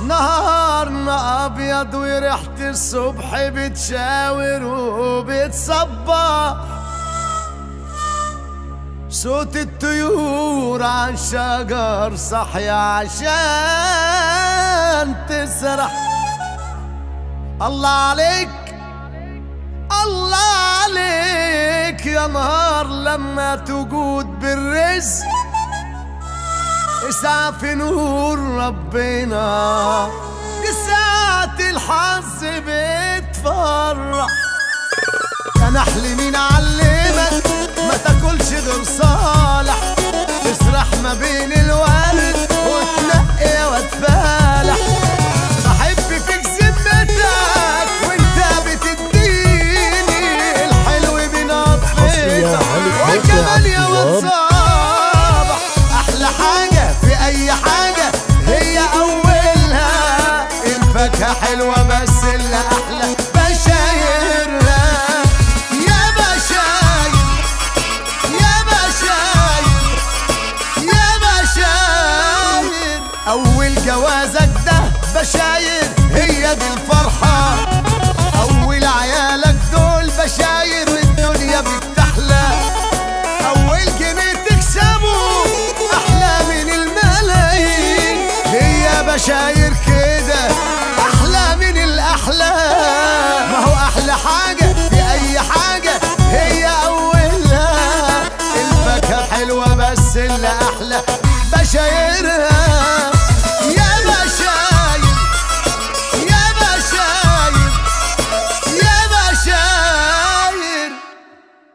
نهارنا ابيض وريحة الصبح بتشاور وبتصبح صوت الطيور عن شجر صحية عشان تسرح الله عليك الله عليك يا نهار لما توجود بالرزق اسعى في نور ربنا دي ساعة الحظ بتفرح كان احلي مين علمك ما تاكلش غير صالح تسرح ما بين الورد وتنقي وتفالح بحب فيك ذمتك وانت بتديني الحلو حصري يا بنطفتك علي وكمان يا موقع واد صابح احلى حاجة في اي حاجة هي اولها الفاكهة حلوة بس اللي احلى بشايرها يا بشاير يا بشاير يا بشاير اول جوازك ده بشاير هي دي الفرحة اول عيالك دول بشاير والدنيا بتحلى اول جنيه تكسبه احلى من الملايين هي بشاير كده احلى من الاحلام ما هو احلى حاجه في اي حاجه هي اولها الفاكهه حلوه بس اللي احلى بشايرها